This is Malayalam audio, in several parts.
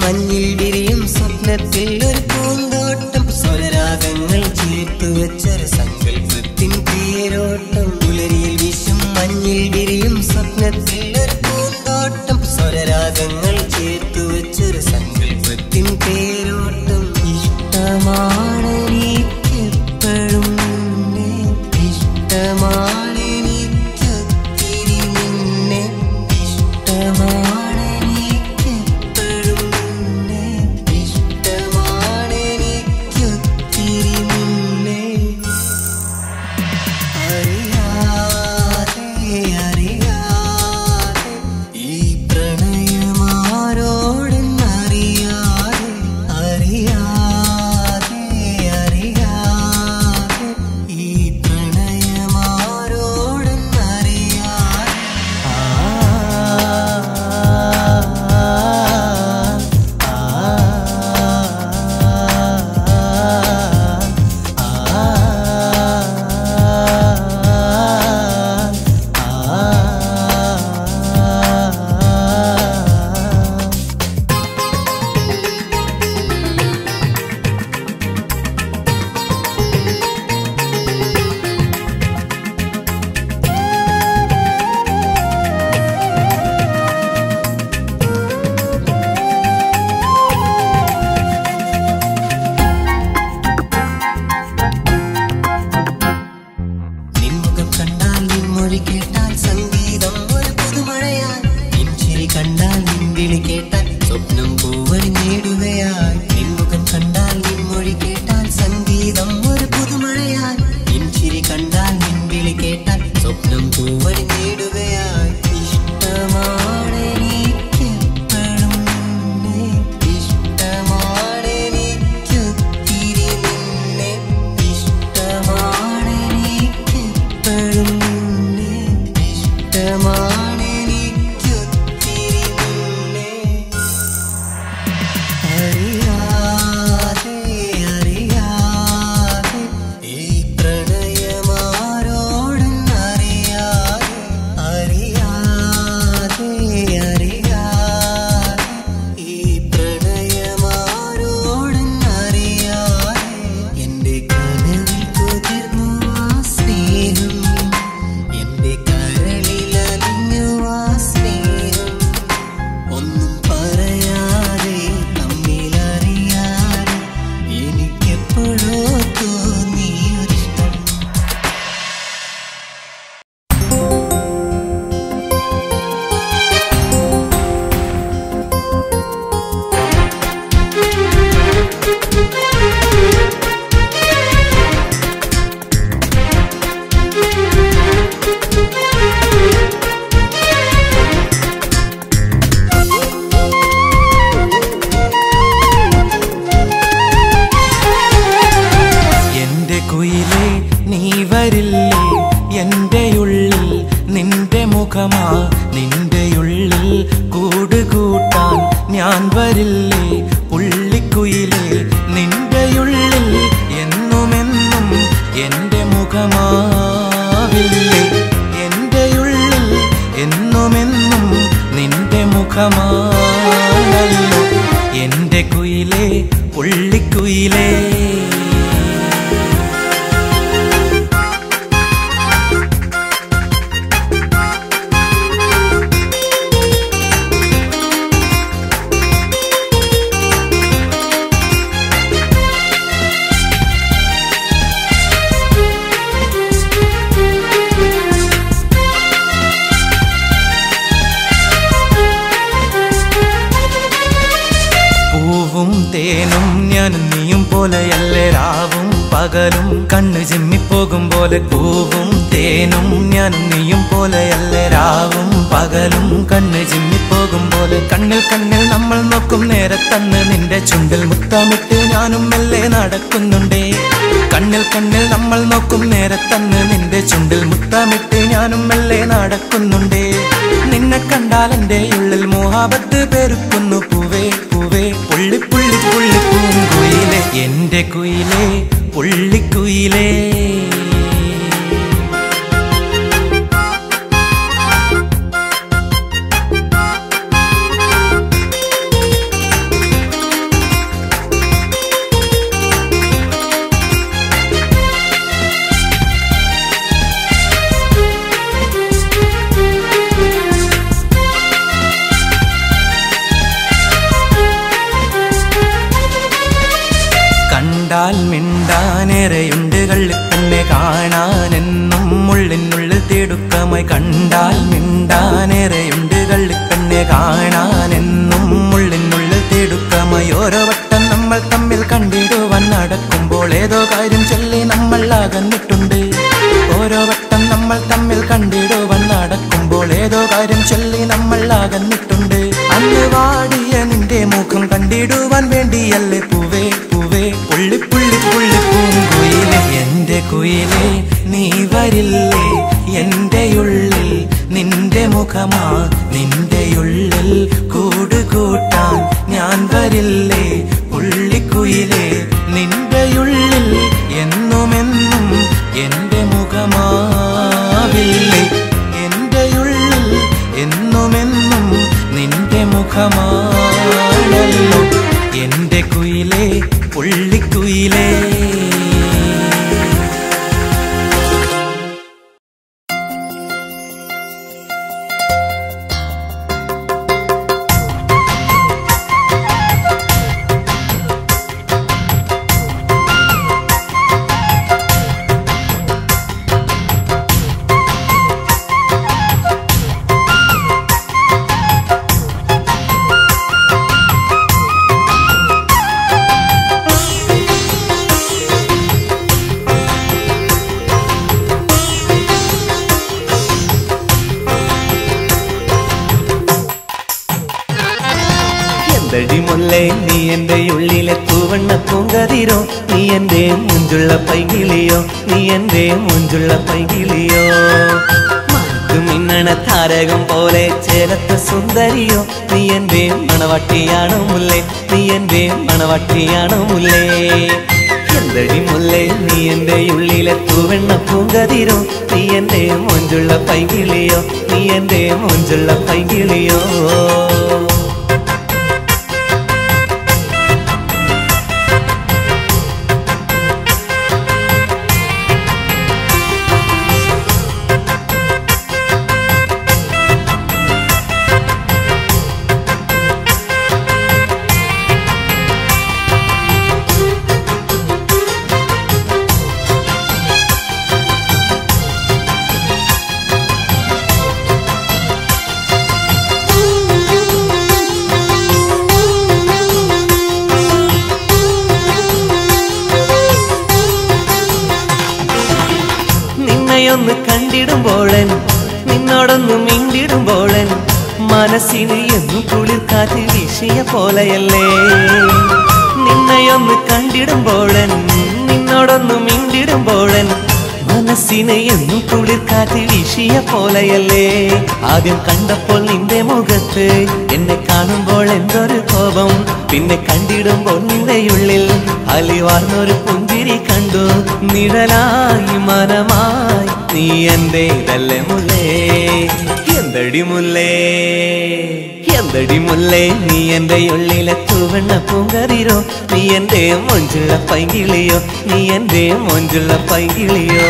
മഞ്ഞിൽ വിരിയും സ്വപ്നത്തിൽ ഒരു പൂന്തോട്ടം സ്വരരാഗങ്ങൾ ചേർത്തു വെച്ചൊരു സങ്കല്പത്തിൻ തേരോട്ടം പുലരിയിൽ വീശും മഞ്ഞിൽ വിരിയും സ്വപ്നത്തിൽ ഒരു പൂന്തോട്ടം സ്വരരാഗങ്ങൾ ചേർത്തു വെച്ചൊരു സങ്കല്പത്തിൻ തേരോട്ടം ഇഷ്ടമാണ് എനിക്കെപ്പോഴും നിന്നെ ഇഷ്ടമാണ് എനിക്കൊത്തിരി നിന്നെ ഇഷ്ടമാണ് എനിക്കെപ്പോഴും നിന്നെ ഇഷ്ടമാണ് എനിക്കൊത്തിരി നിന്നെ അറിയാതെ അറിയാതെ ഈ പ്രണയമാരോടെന്നറിയാതെ അറിയാതെ അറിയാതെ ഈ പ്രണയമാരോടെന്നറിയാതെ ആ ആ നിൻമുഖം കണ്ടാൽ നിൻമൊഴി കേട്ടാൽ സംഗീതം ഒരു പുതുമഴയായി നിൻ ചിരി കണ്ടാൽ നിൻ വിളി കേട്ടാൽ സ്വപ്നം പൂവണി നേടുകയായി നിൻമുഖം കണ്ടാൽ നിൻമൊഴി കേട്ടാൽ സംഗീതം ഒരു പുതുമഴയായി നിൻ ചിരി കണ്ടാൽ നിൻ വിളി കേട്ടാൽ സ്വപ്നം പൂവണി നേടുകയായി ഇഷ്ടമാണ് എനിക്കെപ്പോഴും നിന്നെ ഇഷ്ടമാണ് എനിക്കൊത്തിരി നിന്നെ ഇഷ്ടമാണ് എനിക്കെപ്പോഴും നിന്നെ ഇഷ്ടമാണ് എനിക്കൊത്തിരി നിന്നെ അറിയാതെ അറിയാതെ ഈ പ്രണയമാരോടെന്നറിയാതെ അറിയാതെ അറിയാതെ ഈ പ്രണയമാരോടെന്നറിയാതെ എന്റെ കനവിൽ കുതിർന്നു ആ സ്നേഹം എന്റെ കരളിൽ അലിഞ്ഞു ആ സ്നേഹം ഒന്നും പറയാതെ തമ്മിലറിയാതെ എനിക്കെപ്പോഴോ തോന്നിയൊരിഷ്ടം എന്റെ കുയിലേ നീ വരില്ലേ എന്റെ ഉള്ളിൽ നിന്റെ മുഖമാ നിന്റെ ഉള്ളിൽ കൂടുകൂട്ടാൻ ഞാൻ വരില്ലേ പുള്ളിക്കുയിലേ നിന്റെ ഉള്ളിൽ എന്നുമെന്നും എന്റെ മുഖമാവില്ലേ എന്റെ ഉള്ളിൽ എന്നുമെന്നും നിന്റെ മുഖമാണല്ലോ എന്റെ കുയിലേ പുള്ളിക്കുയിലേ പൂവും തേനും ഞാനും നീയും പോലെയല്ലേ രാവും പകലും കണ്ണു ചിമ്മിപ്പോകും പോലെ പൂവും തേനും ഞാനും നീയും പോലെയല്ലേ രാവും പകലും കണ്ണ് ചിമ്മിപ്പോകും പോലെ കണ്ണിൽ കണ്ണിൽ നമ്മൾ നോക്കും നേരത്തന്ന് നിന്റെ ചുണ്ടിൽ മുത്തമിട്ട് ഞാനും മെല്ലെ നടക്കുന്നുണ്ടേ കണ്ണിൽ കണ്ണിൽ നമ്മൾ നോക്കും നേരത്തന്ന് നിന്റെ ചുണ്ടിൽ മുത്തമിട്ട് ഞാനും മെല്ലെ നടക്കുന്നുണ്ടേ നിന്നെ കണ്ടാൽ എന്റെ ഉള്ളിൽ മോഹാബത്ത് പെരുക്കുന്നു പൂവേ പൂവേ പുള്ളി പുള്ളി പുള്ളി പൂങ്കുയിലേ എന്റെ കുയിലേ പുള്ളിക്കുയിലേ തിടുക്കമായി കണ്ടാൽ മിണ്ടാനേറെയുണ്ട് കള്ളിപ്പെണ്ണെ കാണാനെന്നും ഉള്ളിനുള്ളിൽ തിടുക്കമായി ഓരോ വട്ടം നമ്മൾ തമ്മിൽ കണ്ടിടുവാൻ നടക്കുമ്പോൾ ഏതോ കാര്യം ചൊല്ലി നമ്മൾ അകന്നിട്ടുണ്ട് ഓരോ വട്ടം നമ്മൾ തമ്മിൽ കണ്ടിടുവാൻ നടക്കുമ്പോൾ ഏതോ കാര്യം ചൊല്ലി നമ്മൾ അകന്നിട്ടുണ്ട് അന്ന് വാടിയ നിന്റെ മുഖം കണ്ടിടുവാൻ വേണ്ടിയല്ലേ പൂവേ പൂവേ പുള്ളി പുള്ളി പുള്ളി പൂങ്കുയിലെ എന്റെ കുയിലെ നീ വരില്ലേ എന്റെ ഉള്ളിൽ നിന്റെ മുഖമാ നിന്റെ ഉള്ളിൽ കൂടുകൂട്ടാൻ ഞാൻ വരില്ലേ പുള്ളിക്കുയിലെ നിന്റെ ഉള്ളിൽ എന്നുമെന്നും എന്റെ മുഖമാവില്ലേ എന്റെ ഉള്ളിൽ എന്നുമെന്നും നിന്റെ മുഖമാണല്ലോ എന്റെ കുയിലേ പുള്ളിക്കുയിലേ എന്തടി മുല്ലേ നീ എന്റെ ഉള്ളിലെ പൂവണ്ണ പൂങ്കതിരോ നീ എന്റെ മുഞ്ചുള്ള പൈകിളിയോ നീ എന്റെ മുഞ്ചുള്ള പൈകിളിയോ മിന്നണ താരകം പോലെ ചേലത്ത സുന്ദരിയോ നീ എന്റെ മണവട്ടിയാണോ മുല്ലേ നീ എന്റെ മണവട്ടിയാണോ മുല്ലേ എന്തടി മുല്ലേ നീ എന്റെ ഉള്ളിലെ പൂവെണ്ണ പൂങ്കതിരോ നീ എന്റെ മൊഞ്ചുള്ള പൈകിളിയോ നീ എന്റെ മൊഞ്ചുള്ള പൈകിളിയോ നിന്നെയൊന്ന് കണ്ടിടുമ്പോഴൻ നിന്നോടൊന്ന് മിണ്ടിടുമ്പോഴൻ മനസ്സിന് എന്നും കുളിർ കാറ്റ് വീശിയ പോലെയല്ലേ നിന്നെയൊന്ന് കണ്ടിടുമ്പോഴൻ നിന്നോടൊന്ന് മിണ്ടിടുമ്പോഴൻ മനസ്സിന് എന്നും കുളിർ കാറ്റ് വീശിയ പോലെയല്ലേ ആദ്യം കണ്ടപ്പോൾ നിന്റെ മുഖത്ത് എന്നെ കാണുമ്പോൾ എന്തൊരു കോപം പിന്നെ കണ്ടിടുമ്പോൾ നിന്റെ ഉള്ളിൽ അലിവാർന്നൊരു പുഞ്ചിരി കണ്ടു നിഴലായി മനമായി നീ എന്റെ ഇതല്ലേ മുല്ലേ എന്തടി മുല്ലേ എന്തടി മുല്ലേ നീ എന്റെ ഉള്ളിലെ തൂവണ്ണ പൂങ്കറിരോ നീ എന്റെ മൊഞ്ചുള്ള പൈകിളിയോ നീ എന്റെ മൊഞ്ചുള്ള പൈകിളിയോ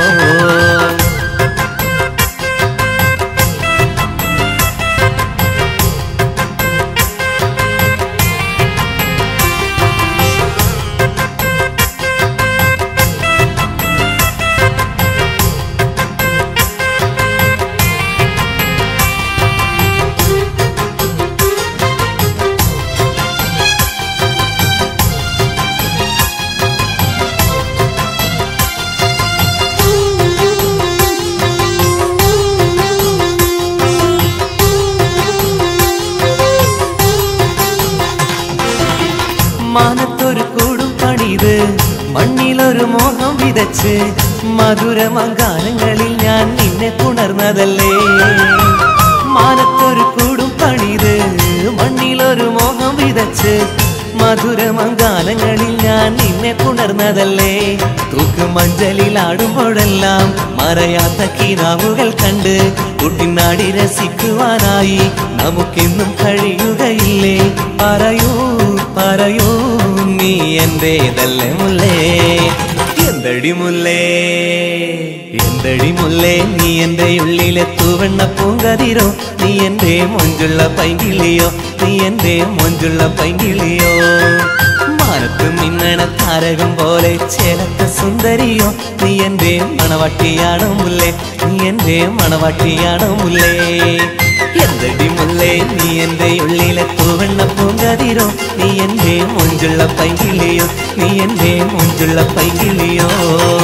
മാനത്തൊരു കൂടും പണിത് മണ്ണിലൊരു മോഹം വിതച്ച് മധുരമങ്കാലങ്ങളിൽ ഞാൻ നിന്നെ പുണർന്നതല്ലേ മാനത്തൊരു കൂടും പണിത് മണ്ണിലൊരു മോഹം വിതച്ച് മധുരമങ്കാലങ്ങളിൽ ഞാൻ നിന്നെ പുണർന്നതല്ലേ തൂക്ക് മഞ്ചലിൽ ആടുമ്പോഴെല്ലാം മറയാത്ത കിനാവുകൾ കണ്ട് കുട്ടിനാടി രസിക്കുവാനായി നമുക്കെന്നും കഴിയുകയില്ലേ പറയൂ പറയൂ നീ എന്റേതല്ലേ മുല്ലേ എന്തടി മുല്ലേ എന്തടി മുല്ലേ നീ എന്റെ ഉള്ളിലെ തൂവണ്ണ പൂങ്കതിരോ നീ എന്റെ മൊഞ്ചുള്ള പൈങ്കിളിയോ നീ എന്റെ മൊഞ്ചുള്ള പൈങ്കിളിയോ മാനത്ത് മിന്നണ താരകം പോലെ ചേലത്ത സുന്ദരിയോ നീ എന്റെ മണവാട്ടിയാണ് മുല്ലേ നീ എന്റെ മണവാട്ടിയാണ് മുല്ലേ എന്തടി മുല്ലേ നീ എന്റെ ഉള്ളിലെ പൂവെണ്ണ പൂങ്കതിരോ നീ എന്റെ മുഞ്ചുള്ള പൈകിളിയോ നീ എന്റെ മുഞ്ചുള്ള പൈകിളിയോ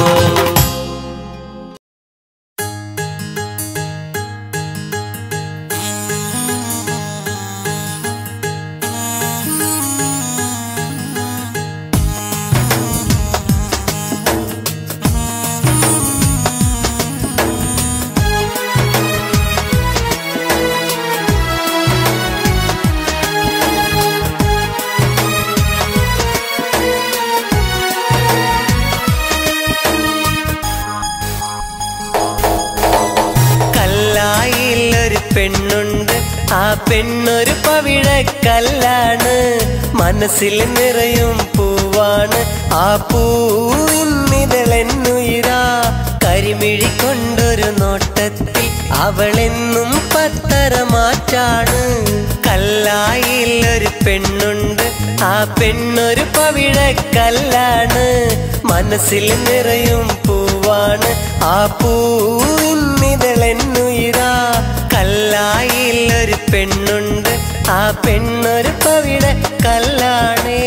കല്ലായിൽ ഒരു പെണ്ണുണ്ട് ആ പെണ്ണൊരു പവിഴക്കല്ലാണ് മനസ്സിൽ നിറയും പൂവാണ് ആ പൂവിന്നിതളെന്നുയിരാ കരിമിഴി കൊണ്ടൊരു നോട്ടത്തിൽ അവളെന്നും പത്തര മാറ്റാണ് കല്ലായിൽ ഒരു പെണ്ണുണ്ട് ആ പെണ്ണൊരു പവിഴക്കല്ലാണ് മനസ്സിൽ നിറയും പൂവാണ് ആ പൂവിന്നിതളെന്നുയിരാ കല്ലായിൽ ഒരു പെണ്ണുണ്ട് ആ പെണ്ണൊരു പവിഴ കല്ലാണേ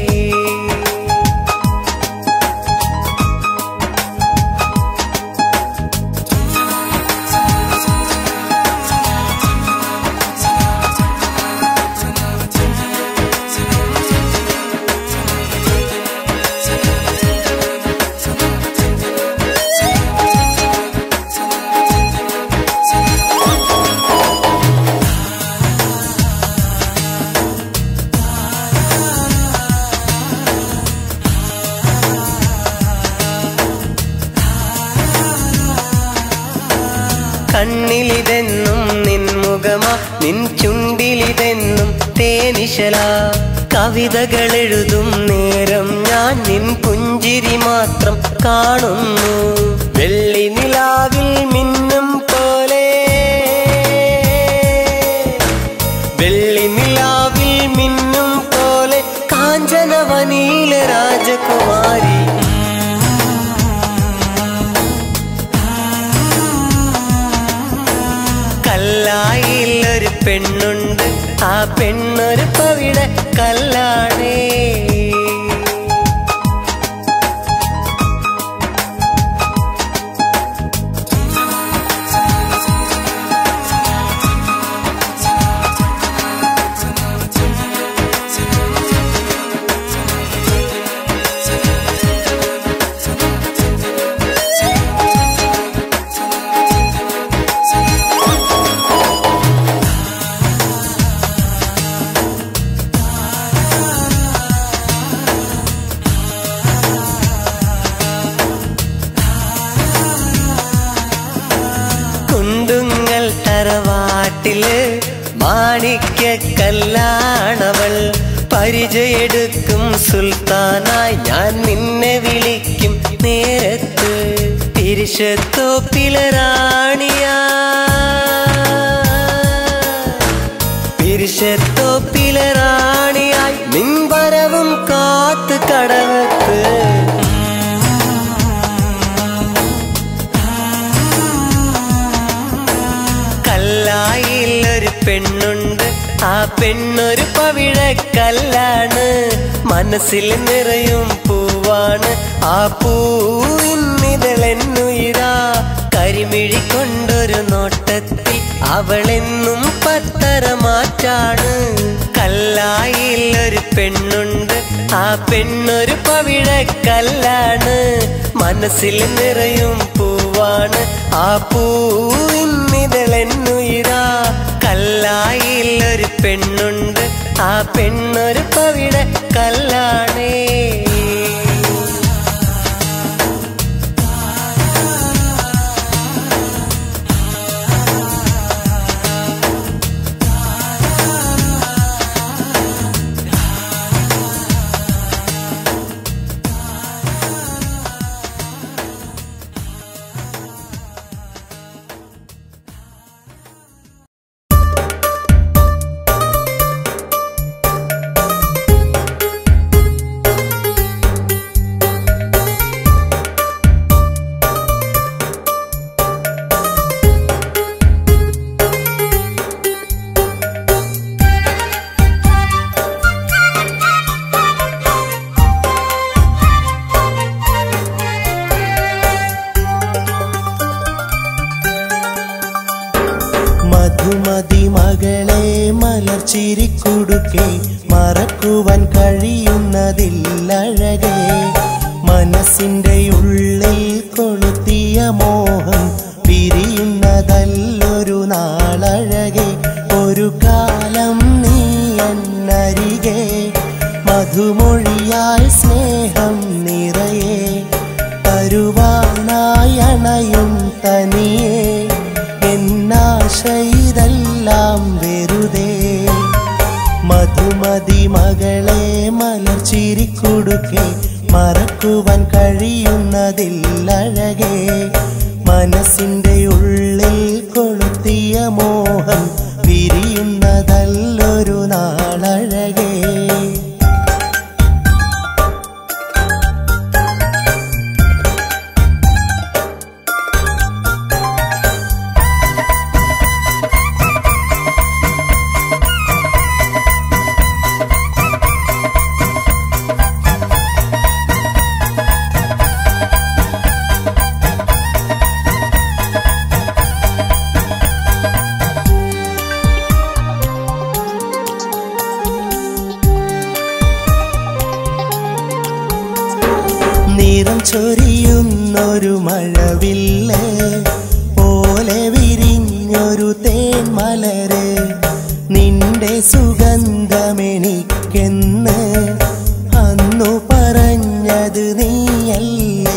കണ്ണിലിതെന്നും നിൻ മുഖമാ നിൻ ചുണ്ടിലിതെന്നും തേനിശല കവിതകൾ എഴുതും നേരം ഞാൻ നിൻ പുഞ്ചിരി മാത്രം കാണുന്നു വെള്ളി നിലാവിൽ മിന്നും പോലെ വെള്ളി നിലാവിൽ മിന്നും പോലെ കാഞ്ചനവനീല രാജകുമാരി കല്ലായിൽ ഒരു പെണ്ണുണ്ട് ആ പെണ്ണൊരു പവിട കല്ലാണേ കുണ്ടുങ്ങൽ തറവാട്ടില് മാണിക്യ കല്ലാണവൾ പരിചയെടുക്കും സുൽത്താനായി ഞാൻ നിന്നെ വിളിക്കും നേരത്ത് പിരിശത്തോപ്പിലെ റാണിയാ പിരിശത്തോപ്പിലെ റാണിയായി നിൻ വരവും കാത്ത് കടവത്ത് കല്ലായിൽ ഒരു പെണ്ണുണ്ട് ആ പെണ്ണൊരു പവിഴക്കല്ലാണ് മനസ്സിൽ നിറയും പൂവാണ് ആ പൂവിന്നിതളെന്നുയിരാ കരിമിഴി കൊണ്ടൊരു നോട്ടത്തിൽ അവളെന്നും പത്തര മാറ്റാണ് കല്ലായിൽ ഒരു പെണ്ണുണ്ട് ആ പെണ്ണൊരു പവിഴക്കല്ലാണ് മനസ്സിൽ നിറയും പൂവാണ് ആ പൂവിന്നിതളെന്നുയിരാ കല്ലായിൽ ഒരു പെണ്ണുണ്ട് ആ പെണ്ണൊരു പവിഴ കല്ലാണേ ും ചിരിക്കുടുക്കെ മറക്കുവാൻ കഴിയുന്നതില്ലഴകേ മനസ്സിന്റെ ഉള്ളിൽ കൊളുത്തിയ മോഹം പിരിയുന്നതല്ലൊരു നാളഴകെ ഒരു കാലം നീ എന്നരികെ മധുമൊഴിയായി സ്നേഹം നിറയെ തരുവാനായണയും തനിയെ എന്നാശയിതെല്ലാം വെറുതെ മധുമതി മകളെ മലർച്ചിരിക്കുടുക്കെ മറക്കുവാൻ കഴിയുന്നതില്ലഴകെ മനസ്സിന്റെ ഉള്ളിൽ കൊളുത്തിയ മോഹം വിരിയുന്നതല്ലൊരു നാളഴകേ നിറം ചൊരിയുന്നൊരു മഴവില്ല് പോലെ വിരിഞ്ഞൊരു തേൻമലര് നിന്റെ സുഗന്ധമെനിക്കെന്ന് അന്നു പറഞ്ഞത് നീയല്ലേ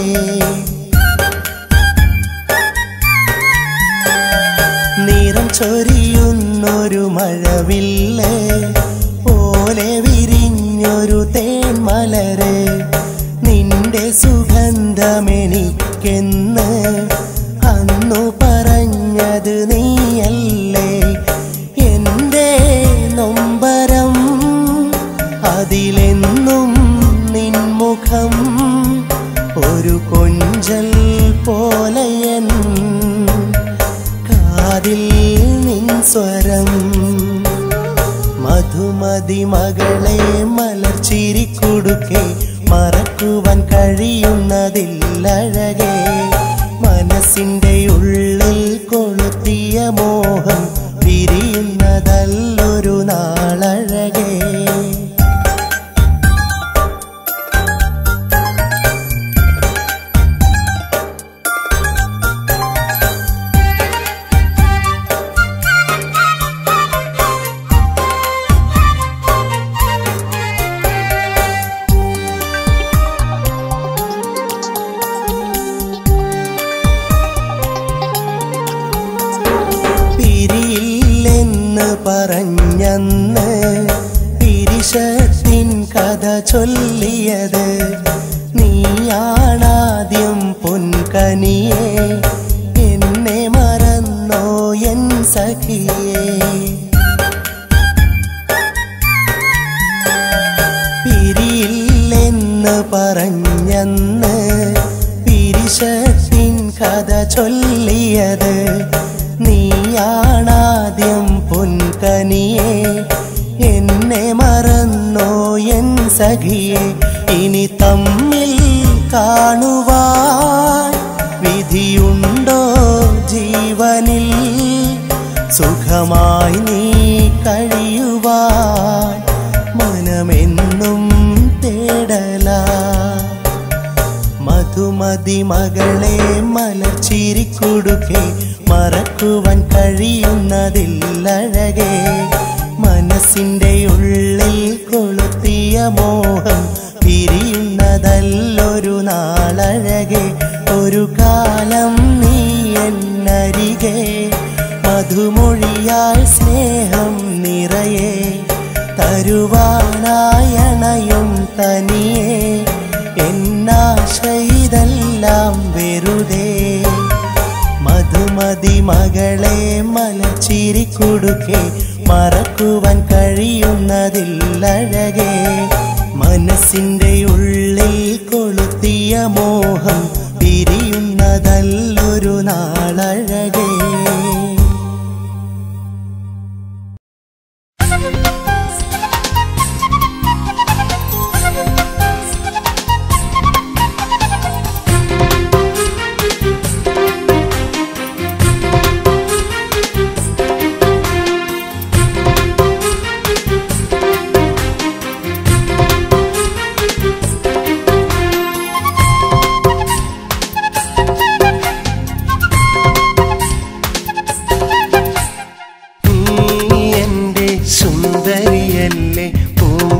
നിറം ചൊരിയുന്നൊരു മഴവില്ല് പോലെ വിരിഞ്ഞൊരു തേൻമലര് നിന്റെ സുഗന്ധമെനിക്കെന്ന് അന്നു പറഞ്ഞത് നീയല്ലേ എന്റെ നൊമ്പരം അതിലെന്നും നിൻമുഖം ഒരു കൊഞ്ചൽ പോലെയൻ കാതിൽ നിൻ സ്വരം മധുമതി മകളെ മലർച്ചിരിക്കുടുക്കെ മറക്കുവാൻ കഴിയുന്നതില്ലഴകെ മനസ്സിന്റെ ഉള്ളിൽ കൊളുത്തിയ മോഹം വിരിയുന്നതല്ലൊരു നാളഴകേ പിരിയില്ലെന്ന് പറഞ്ഞന്ന് പിരിശത്തിൻ കഥ ചൊല്ലിയത് നീയാണാദ്യം പൊൻകനിയെ എന്നെ മറന്നോ എൻ സഖിയേ പിരിയില്ലെന്ന് പറഞ്ഞന്ന് പിരിശത്തിൻ കഥ ചൊല്ലിയത് നീയാണാദ്യം പൊൻകനിയെ എന്നെ മറന്നോ എൻ സഖിയെ ഇനി തമ്മിൽ കാണുവാൻ വിധിയുണ്ടോ ജീവനിൽ സുഖമായി നീ കഴിയുവാൻ മനമെന്നും തേടല മധുമതി മകളെ മലർച്ചിരിക്കുടുക്കെ മറക്കുവാൻ കഴിയുന്നതില്ലഴകെ മനസ്സിന്റെ ഉള്ളിൽ കൊളുത്തിയ മോഹം പിരിയുന്നതല്ലൊരു നാളഴകെ ഒരു കാലം നീ എന്നരികെ മധുമൊഴിയായി സ്നേഹം നിറയെ തരുവാനായണയും തനിയെ എന്നാശയിതെല്ലാം വെറുതെ മധുമതി മകളെ മലച്ചിരിക്കുടുക്കെ മറക്കുവാൻ കഴിയുന്നതില്ലഴകെ മനസ്സിന്റെ ഉള്ളിൽ കൊളുത്തിയ മോഹം പിരിയുന്നതല്ലൊരു നാളഴകേ Thank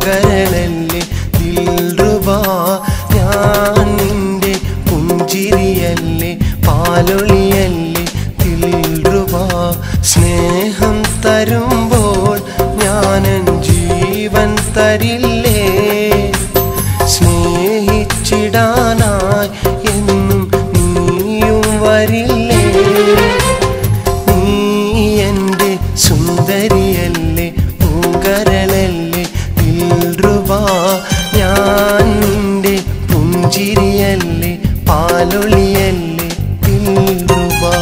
പൂങ്കരളല്ലേ ദിൽറുബാ ഞാൻ നിന്റെ പുഞ്ചിരിയല്ലേ പാലൊളിയല്ലേ ദിൽറുബാ സ്നേഹം തരുമ്പോൾ ഞാനൻ ജീവൻ തരില്ലേ സ്നേഹിച്ചിടാനായി എന്നും നീയും വരില്ലേ നീ എൻ്റെ സുന്ദരിയല്ലേ പൂങ്കരളല്ലേ ദിൽറുബാ ഞാൻ നിന്റെ പുഞ്ചിരിയല്ലേ പാലൊളിയല്ലേ ദിൽറുബാ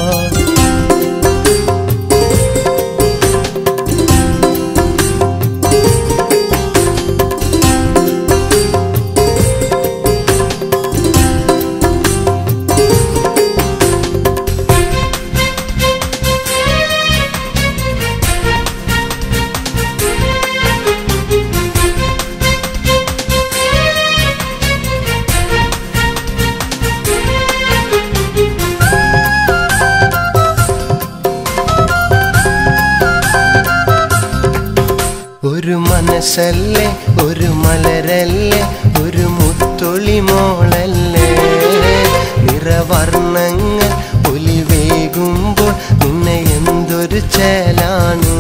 ഒരു മനസ്സല്ലേ ഒരു മലരല്ലേ ഒരു മുത്തൊളി മോളല്ലേ നിറവർണ്ണങ്ങൾ ഒലിവേകുമ്പോൾ നിന്നെ എന്തൊരു ചേലാണ്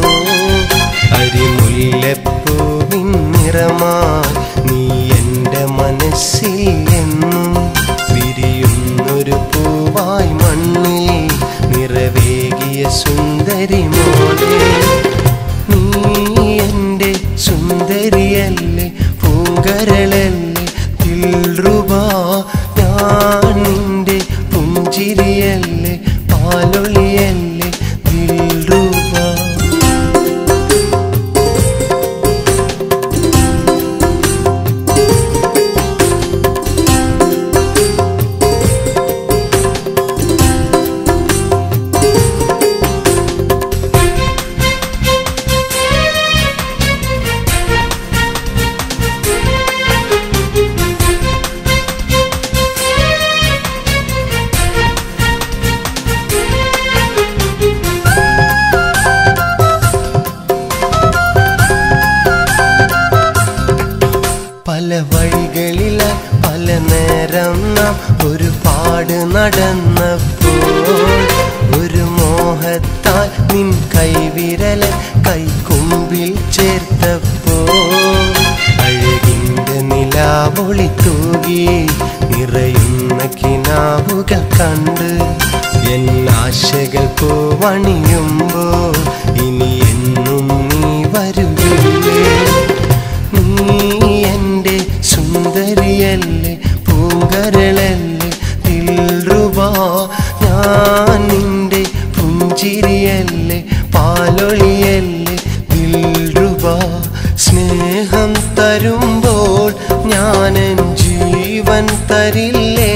അരിമുല്ലപ്പൂവിൻ നിറമായി നീ എൻ്റെ മനസ്സിൽ എന്നും വിരിയുന്നൊരു പൂവായി മണ്ണിൽ നിറവേകിയ സുന്ദരി മോളെ നീ എൻ്റെ സുന്ദരിയല്ലേ പൂങ്കരളല്ലേ ദിൽറുബാ ഞാൻ നിന്റെ പുഞ്ചിരിയല്ലേ പാലൊളിയല്ലേ ദിൽറുബാ പല വഴികളിലായി പല നേരം നാം ഒരുപാട് നടന്നപ്പോൾ ഒരു മോഹത്താൽ നിൻ കൈവിരല കൈക്കൊമ്പിൽ ചേർത്തപ്പോൾ അഴകിൻ്റെ നിലാവൊളി തൂകി നിറയുന്ന കിനാവുകൾ കണ്ട് എൻ ആശകൾ പൂവണിയുമ്പോൾ ഇനി എന്നും നീ വരുകില്ലേ നീ എൻ്റെ സുന്ദരിയല്ലേ പൂങ്കരളല്ലേ ദിൽറുബാ ഞാൻ നിന്റെ പുഞ്ചിരിയല്ലേ പാലൊളിയല്ലേ ദിൽറുബാ സ്നേഹം തരുമ്പോൾ ഞാനൻ ജീവൻ തരില്ലേ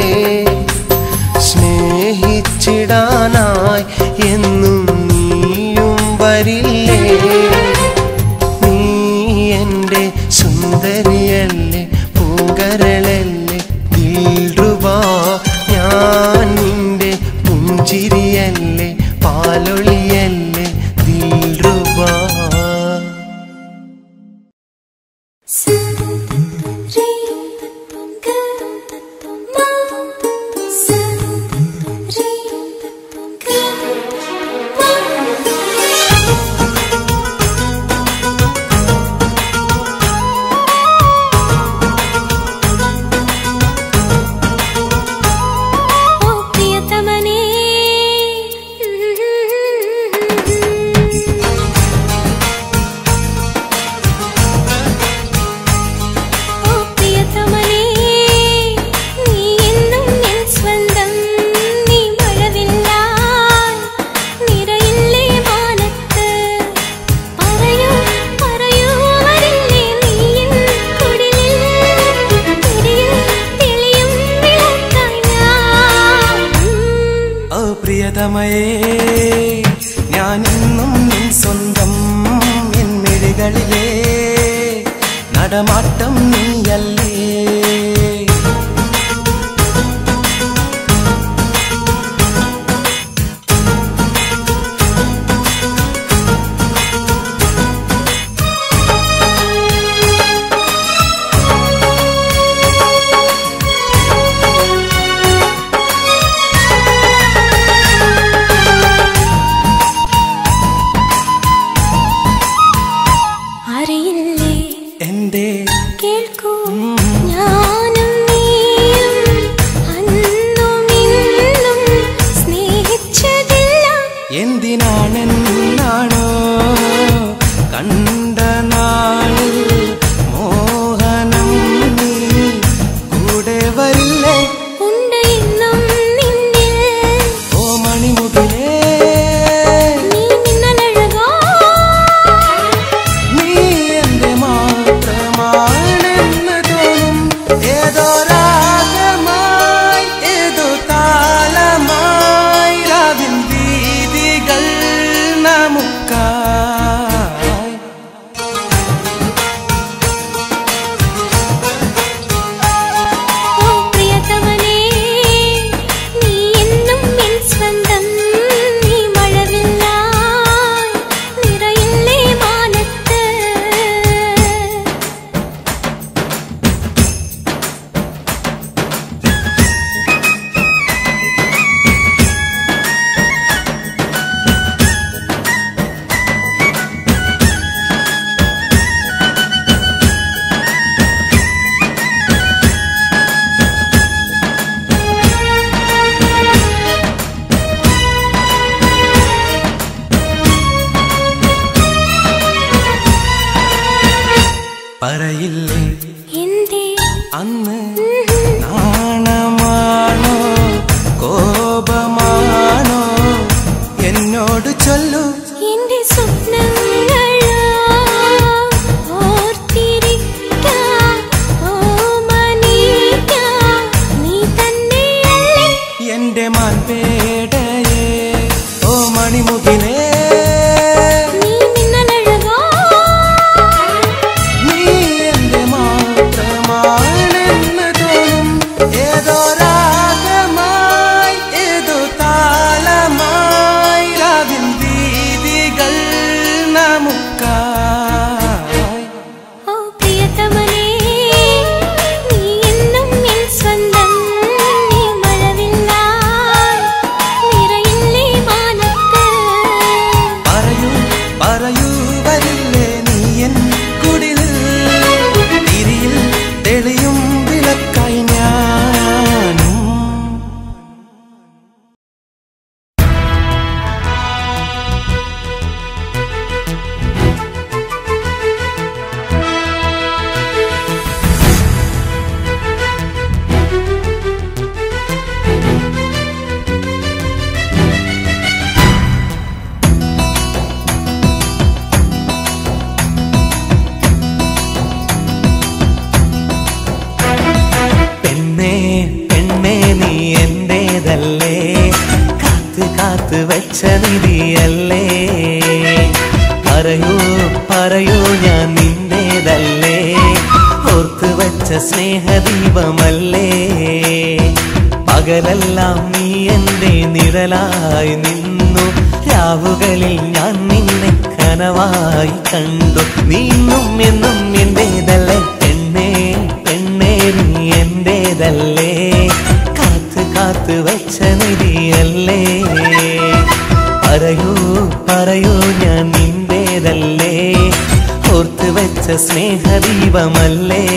സ്നേഹിച്ചിടാനായി എന്നും നീയും വരില്ലേ നീ എൻ്റെ സുന്ദരിയല്ലേ പൂങ്കരളല്ലേ ദിൽറുബാ ഞാൻ നിന്റെ പുഞ്ചിരിയല്ലേ പാലൊളിയല്ലേ ദിൽറുബാ ഓ പ്രിയതമനേ ഓ പ്രിയതമനേ നീ എന്നും എൻ സ്വന്തം നീ മഴവില്ലായി നിറയില്ലേ മാനത്ത് പറയൂ പറയൂ വരില്ലേ നീ എൻ കുടിലിൽ തിരിയും തെളിയും വിളക്കായി ഞാൻ ഓ പ്രിയതമയേ ഞാൻ ഇന്നും നിൻ സ്വന്തം എൻ മിഴികളിലേ നടമാട്ടം നീയല്ലേ എന്റെ കേൾക്കൂ ഞാനും നീയും അന്നും ഇന്നും സ്നേഹിച്ചതില്ല എന്തിനാണെന്നാണോ കണ്ട നാളിൽ മോഹനം നീ കൂടെ വരില്ലേ ഉണ്ട് ഇന്നും നിന്നിൽ ഓ മണിമുകിലേ നീ മിന്നലഴകോ നീ എന്റെ മാത്രമാണെന്ന് തോന്നും ഏതോ രാഗമായി ഏതോ താളമായി രാവിൻ വീതികൾ നമുക്കായി ഓ പ്രിയതമനേ നീ എന്നും എൻ സ്വന്തം നീ മഴവില്ലായി നിറയില്ലേ മാനത്ത് പറയില്ലേ എന്തേ അന്ന് നാണമാണോ കോപമാണോ എന്നോട് ചൊല്ലൂ എന്റെ സ്വപ്നങ്ങളോ ഓർത്തിരിക്കാം ഓമനിക്കാം നീ തന്നെയല്ലേ എന്റെ മാൻപേടയേ ഓ മണിമുകിലേ നീ മിന്നലഴകോ നീ എന്റെ മാത്രമാണെന്ന് തോന്നും ഏതോ രാഗമായി ഏതോ താളമായി രാവിൻ വീതികൾ നമുക്കായി ഓ പ്രിയതമനേ നീ എന്നും എൻ സ്വന്തം നീ മഴവില്ലായി നിറയില്ലേ മാനത്ത് പറയൂ പറയൂ വരില്ലേ നീ എൻ കുടിലിൽ തിരിയിൽ തെളിയും വിളക്കായി ഞാനും പെണ്ണേ പെണ്ണേ നീ എന്റേതല്ലേ കാത്ത് കാത്ത് വെച്ച നിധിയല്ലേ പറയൂ പറയൂ ഞാൻ നിന്റേതല്ലേ ഓർത്ത് വെച്ച സ്നേഹദീപമല്ലേ പകലെല്ലാം നീ എന്റെ നിഴലായി നിന്നു രാവുകളിൽ ഞാൻ നിന്നെ കനവായി കണ്ടു നീ ഇന്നും എന്നും എന്റേതല്ലേ പെണ്ണേ പെണ്ണേ നീ എന്റേതല്ലേ കാത്ത് കാത്ത് വെച്ച നിധിയല്ലേ പറയൂ പറയൂ ഞാൻ നിന്റേതല്ലേ ഓർത്ത് വെച്ച സ്നേഹദീപമല്ലേ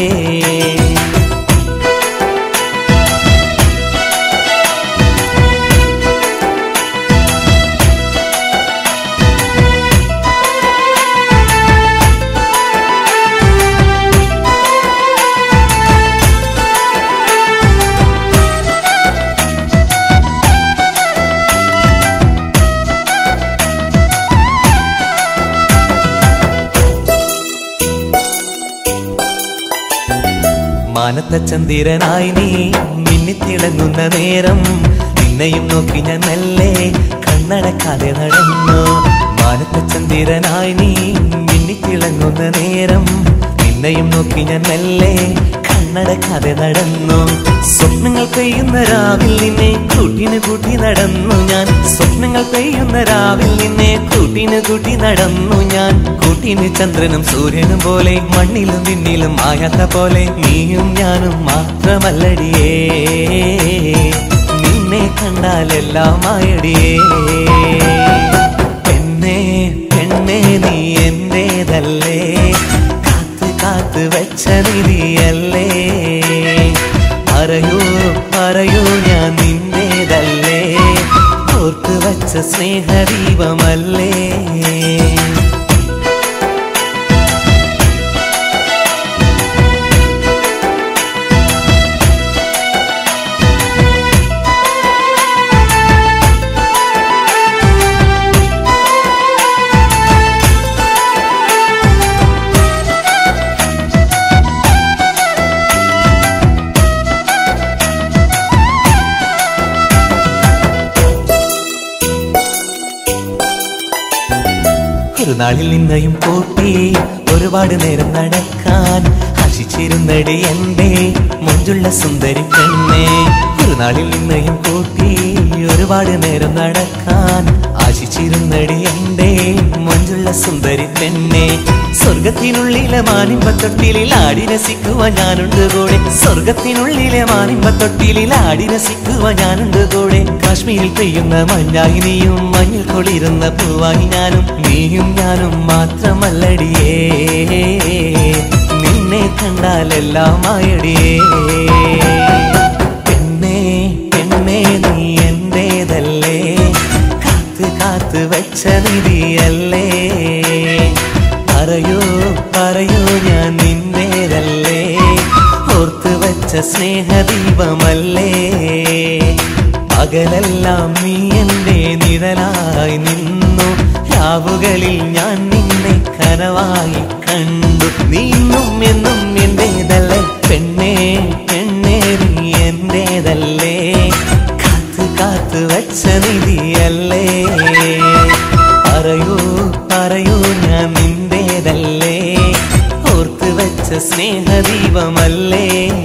മാനത്ത ചന്ദ്രനായി നീ മിന്നിത്തിളങ്ങുന്ന നേരം നിന്നെയും നോക്കി ഞാൻ മെല്ലെ കണ്ണടക്കാതെ നടന്നു മാനത്ത ചന്ദ്രനായി നീ മിന്നിത്തിളങ്ങുന്ന നേരം നിന്നെയും നോക്കി ഞാൻ മെല്ലെ കണ്ണടക്കാതെ നടന്നു സ്വപ്നങ്ങൾ പെയ്യുന്ന രാവിൽ നിന്നെ കൂട്ടിന് കൂട്ടി നടന്നു ഞാൻ സ്വപ്നങ്ങൾ പെയ്യുന്ന രാവിൽ നിന്നെ കൂട്ടിന് കൂട്ടി നടന്നു ഞാൻ കൂട്ടിന് ചന്ദ്രനും സൂര്യനും പോലെ മണ്ണിലും വിണ്ണിലും മായാത്ത പോലെ നീയും ഞാനും മാത്രമല്ലടിയേ നിന്നെ കണ്ടാലെല്ലാം ആയടിയേ പെണ്ണേ പെണ്ണേ നീ എന്റേതല്ലേ കാത്ത് കാത്ത് കാത്ത് വെച്ച നിധിയല്ലേ പറയൂ പറയൂ ഞാൻ നിന്റേതല്ലേ ഓർത്ത് വച്ച സ്നേഹദീപമല്ലേ ഒരു നാളിൽ നിന്നെയും കൂട്ടി ഒരുപാട് നേരം നടക്കാൻ ആശിച്ചിരുന്നടി എന്റെ മുഞ്ചുള്ള സുന്ദരി പെണ്ണെ ഒരു നാളിൽ നിന്നെയും കൂട്ടി ഒരുപാട് നേരം നടക്കാൻ ആശിച്ചിരുന്നടി എന്റെ മുഞ്ചുള്ള സുന്ദരി പെണ്ണെ സ്വർഗത്തിനുള്ളിലെ മാനിമ്പത്തൊട്ടിലിൽ ആടി രസിക്കുവാൻ ഞാനുണ്ട് കൂടെ സ്വർഗത്തിനുള്ളിലെ മാനിമ്പത്തൊട്ടിലിൽ ആടി രസിക്കുവാൻ ഞാനുണ്ട് കൂടെ കാശ്മീരിൽ പെയ്യുന്ന മഞ്ഞായി നീയും മഞ്ഞിൽ കൊളിരുന്ന പൂവായി ഞാനും നീയും ഞാനും മാത്രമല്ലടിയേ നിന്നെ കണ്ടാലെല്ലാം ആയടിയേ പെണ്ണേ പെണ്ണേ നീ എന്റേതല്ലേ കാത്ത് കാത്ത് വെച്ച നിധിയല്ലേ പറയൂ പറയൂ ഞാൻ നിന്റേതല്ലേ ഓർത്ത് വെച്ച സ്നേഹദീപമല്ലേ പകലെല്ലാം നീ എന്റെ നിഴലായി നിന്നു രാവുകളിൽ ഞാൻ നിന്നെ കനവായി കണ്ടു നീ ഇന്നും എന്നും എന്റേതല്ലേ പെണ്ണേ പെണ്ണേ നീ എന്റേതല്ലേ കാത്ത് കാത്ത് വെച്ച നിധിയല്ലേ പറയൂ പറയൂ ഞാൻ നിന്റേതല്ലേ ഓർത്ത് വെച്ച സ്നേഹദീപമല്ലേ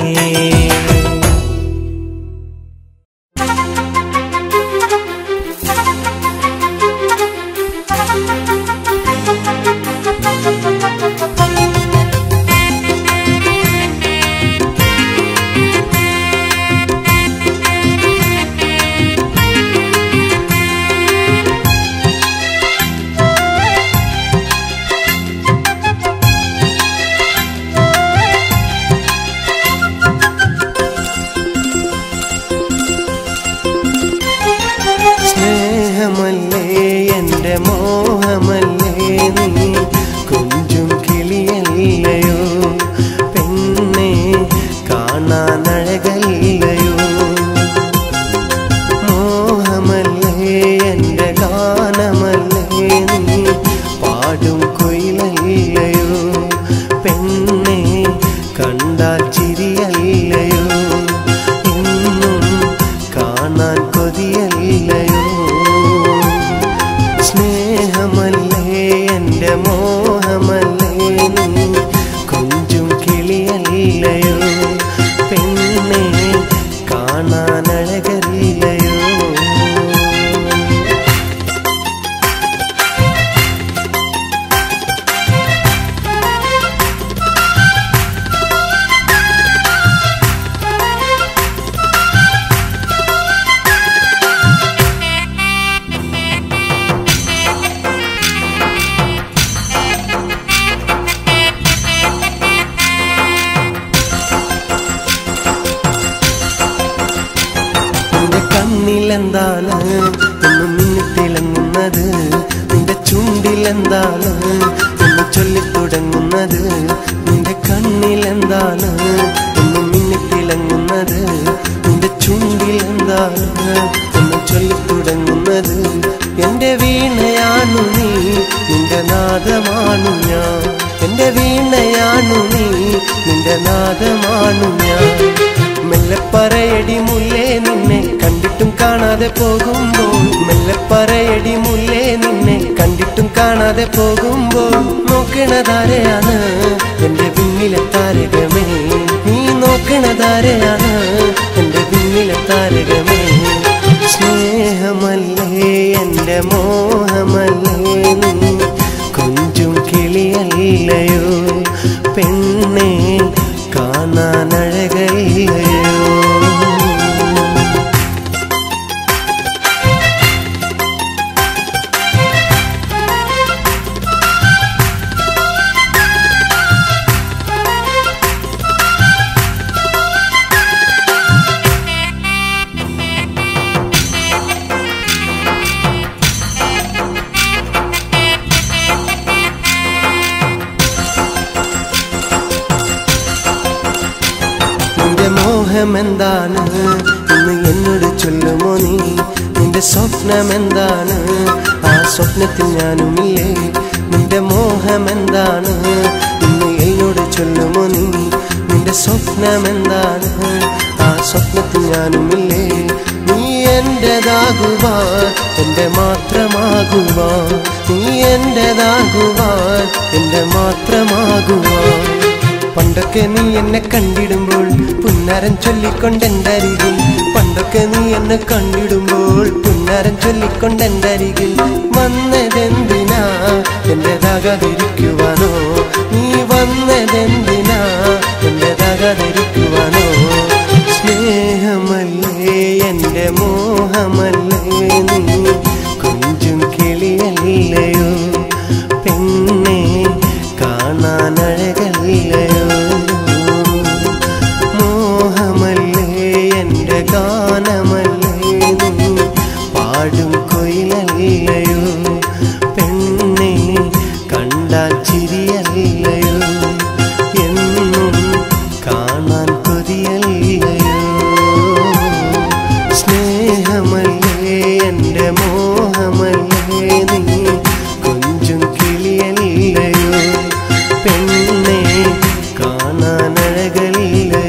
സ്നേഹമല്ലേ എൻ്റെ മോഹമല്ലേ നീ കൊഞ്ചും കിളിയല്ലയോ പെണ്ണെ കാണാനഴകല്ലയോ മോഹമല്ലേ എൻ്റെ ഗാനമല്ലേ നീ പാടും കൊയിലല്ലയോ പെണ്ണെ കണ്ടാൽ ചിരിയല്ലയോ എന്നും കാണാൻ കൊതിയല്ലയോ സ്നേഹമല്ലേ എൻ്റെ മോഹമല്ലേ നീ കൊഞ്ചും കിളിയല്ലയോ പെണ്ണെ കാണാനഴകല്ലയോ നിന്റെ കണ്ണിലെന്താണ് ഒന്ന് മിന്നിത്തിളങ്ങുന്നത് നിന്റെ ചുണ്ടിലെന്താണ് ഒന്ന് ചൊല്ലിത്തുടങ്ങുന്നത് നിന്റെ കണ്ണിലെന്താണ് ഒന്ന് മിന്നിത്തിളങ്ങുന്നത് നിന്റെ ചുണ്ടിലെന്താണ് ഒന്ന് ചൊല്ലിത്തുടങ്ങുന്നത് എന്റെ വീണയാണു നീ നിന്റെ നാദമാണു ഞാൻ എന്റെ വീണയാണു നീ നിന്റെ നാദമാണു ഞാൻ മെല്ലെ പറയടി മുല്ലേ നിന്നെ കണ്ടിട്ടും കാണാതെ പോകുമ്പോൾ മെല്ലെ പറയടി മുല്ലേ നിന്നെ കണ്ടിട്ടും കാണാതെ പോകുമ്പോൾ നോക്കണതാരെയാണ് എന്റെ പിന്നിലെ താരകമേ നീ നോക്കണതാരെയാണ് എന്റെ പിന്നിലെ താരകമേ സ്നേഹമല്ലേ എന്റെ മോഹമല്ലേ നീ കൊഞ്ചും കിളിയല്ലയോ പെണ്ണെ കാണാനഴകല്ലയോ ആ നിന്റെ മോഹം എന്താണ് ഇന്ന് എന്നോട് ചൊല്ലുമോ നീ നിന്റെ സ്വപ്നം എന്താണ് ആ സ്വപ്നത്തിൽ ഞാനുമില്ലേ നിന്റെ മോഹം എന്താണ് ഇന്ന് എന്നോട് ചൊല്ലുമോ നീ നിന്റെ സ്വപ്നം എന്താണ് ആ സ്വപ്നത്തിൽ ഞാനുമില്ലേ നീ എന്റേതാകുവാൻ എന്റെ മാത്രമാകുവാൻ നീ എന്റേതാകുവാൻ എന്റെ മാത്രമാകുവാൻ പണ്ടൊക്കെ നീ എന്നെ കണ്ടിടുമ്പോൾ പുന്നാരൻ ചൊല്ലിക്കൊണ്ടെന്തരികിൽ പണ്ടൊക്കെ നീ എന്നെ കണ്ടിടുമ്പോൾ പുന്നാരൻ ചൊല്ലിക്കൊണ്ടെന്തരികിൽ വന്നതെന്തിനാ എന്റേതാകാതിരിക്കുവാനോ നീ വന്നതെന്തിനാ എന്റേതാകാതിരിക്കുവാനോ സ്നേഹമല്ലേ എന്റെ മോഹമല്ലേ നീ കൊഞ്ചും കിളിയല്ലയോ പെണ്ണെ കാണാനഴകല്ലയോ മോഹമല്ലേ എന്റെ ഗാനമല്ലേ നീ പാടും കൊയിലല്ലയോ പെണ്ണെ കണ്ടാൽ ചിരിയല്ലയോ എന്നും കാണാൻ കൊതിയല്ലയോ സ്നേഹമല്ലേ എന്റെ മോഹമല്ലേ നീ കൊഞ്ചും കിളിയല്ലയോ പെണ്ണെ കാണാനഴകല്ലയോ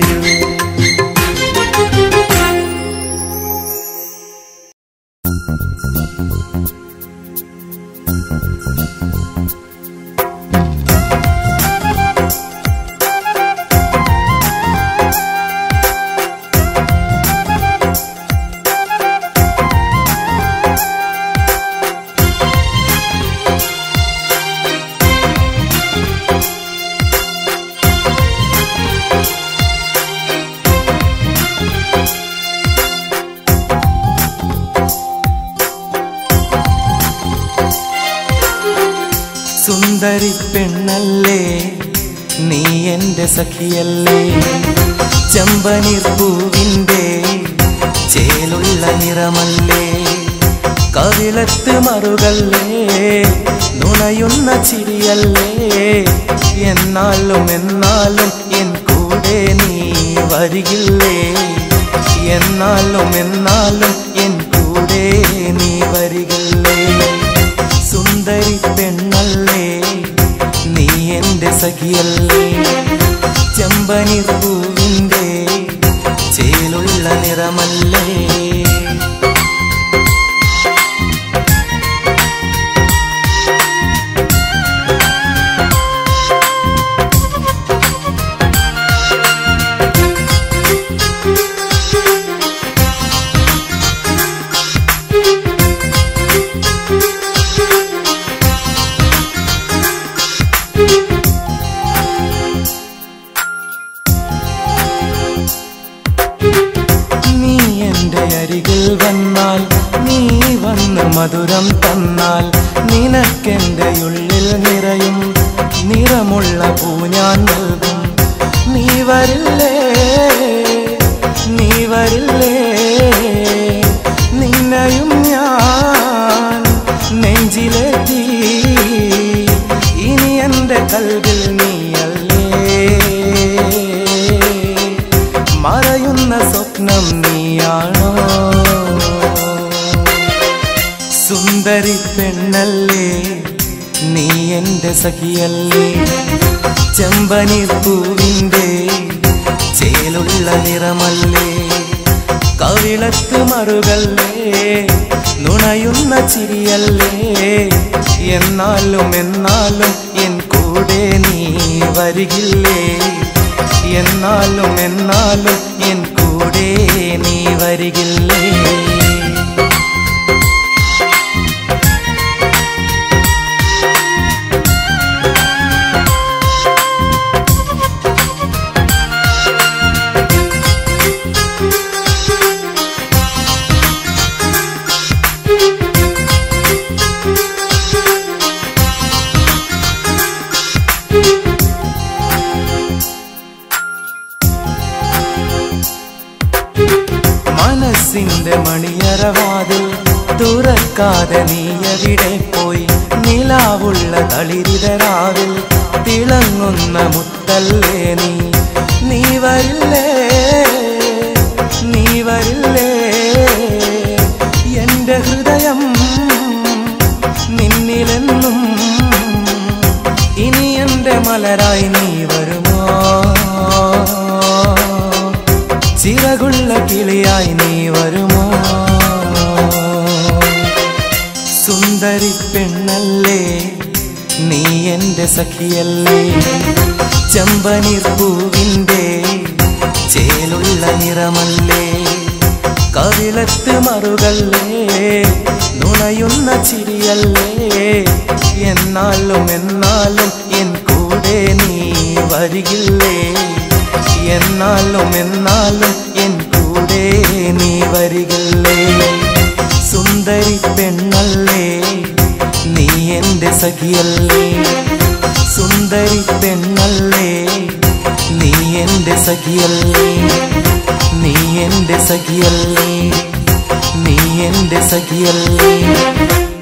സുന്ദരി പെണ്ണല്ലേ നീ എന്റെ സഖിയല്ലേ ചെമ്പനീർ പൂവിൻ്റെ ചേലുള്ള നിറമല്ലേ കവിളത്ത് മറുകല്ലേ നുണയുന്ന ചിരിയല്ലേ എന്നാലും എന്നാലും എൻ കൂടെ നീ വരികില്ലേ എന്നാലും എന്നാലും എൻ കൂടെ നീ വരികില്ലേ സുന്ദരി പെണ്ണല്ലേ നീ എന്റെ സഖിയല്ലേ ചെമ്പനി പൂവിൻ്റെ ചേലുള്ള നിറമല്ലേ നീ എന്റെ അരികിൽ വന്നാൽ നീ വന്ന് മധുരം തന്നാൽ നിനക്കെന്റെ ഉള്ളിൽ നിറയും നിറമുള്ള പൂ ഞാൻ നൽകും നീ വരില്ലേ നീ വരില്ലേ നിന്നെയും ഞാൻ നെഞ്ചിലെത്തി ഇനി എന്റെ കൽവിൽ നീയല്ലേ മറയുന്ന സ്വപ്നം നീയാണോ സുന്ദരി പെണ്ണല്ലേ നീ എന്റെ സഖിയല്ലേ ചെമ്പനി പൂവിൻ്റെ ചേലുള്ള നിറമല്ലേ കവിളത്ത് മറുകല്ലേ നുണയുന്ന ചിരിയല്ലേ എന്നാലും എന്നാലും എൻ കൂടെ നീ വരികില്ലേ എന്നാലും എന്നാലും എൻ കൂടെ നീ വരികില്ലേ മനസ്സിന്റെ മണിയറവാതിൽ തുറക്കാതെ നീ എവിടെ പോയി നിലാവുള്ള തളിരിതരാവിൽ തിളങ്ങുന്ന മുത്തല്ലേ നീ നീ വരില്ലേ നീ വരില്ലേ എന്റെ ഹൃദയം നിന്നിലെന്നും ഇനി എന്റെ മലരായി നീ വരുമോ ചിറകുള്ള കിളിയായി നീ വരുമോ സുന്ദരി പെണ്ണല്ലേ നീ എന്റെ സഖിയല്ലേ ചെമ്പനീർ പൂവിൻ്റെ ചേലുള്ള നിറമല്ലേ കവിളത്ത് മറുകല്ലേ നുണയുന്ന ചിരിയല്ലേ എന്നാലും എന്നാലും എൻ കൂടെ നീ വരികില്ലേ എന്നാലും എന്നാലും എൻ കൂടെ നീ വരികില്ലേ സുന്ദരി പെണ്ണല്ലേ നീ എന്റെ സഖിയല്ലേ സുന്ദരി പെണ്ണല്ലേ നീ എന്റെ സഖിയല്ലേ നീ എന്റെ സഖിയല്ലേ നീ എന്റെ സഖിയല്ലേ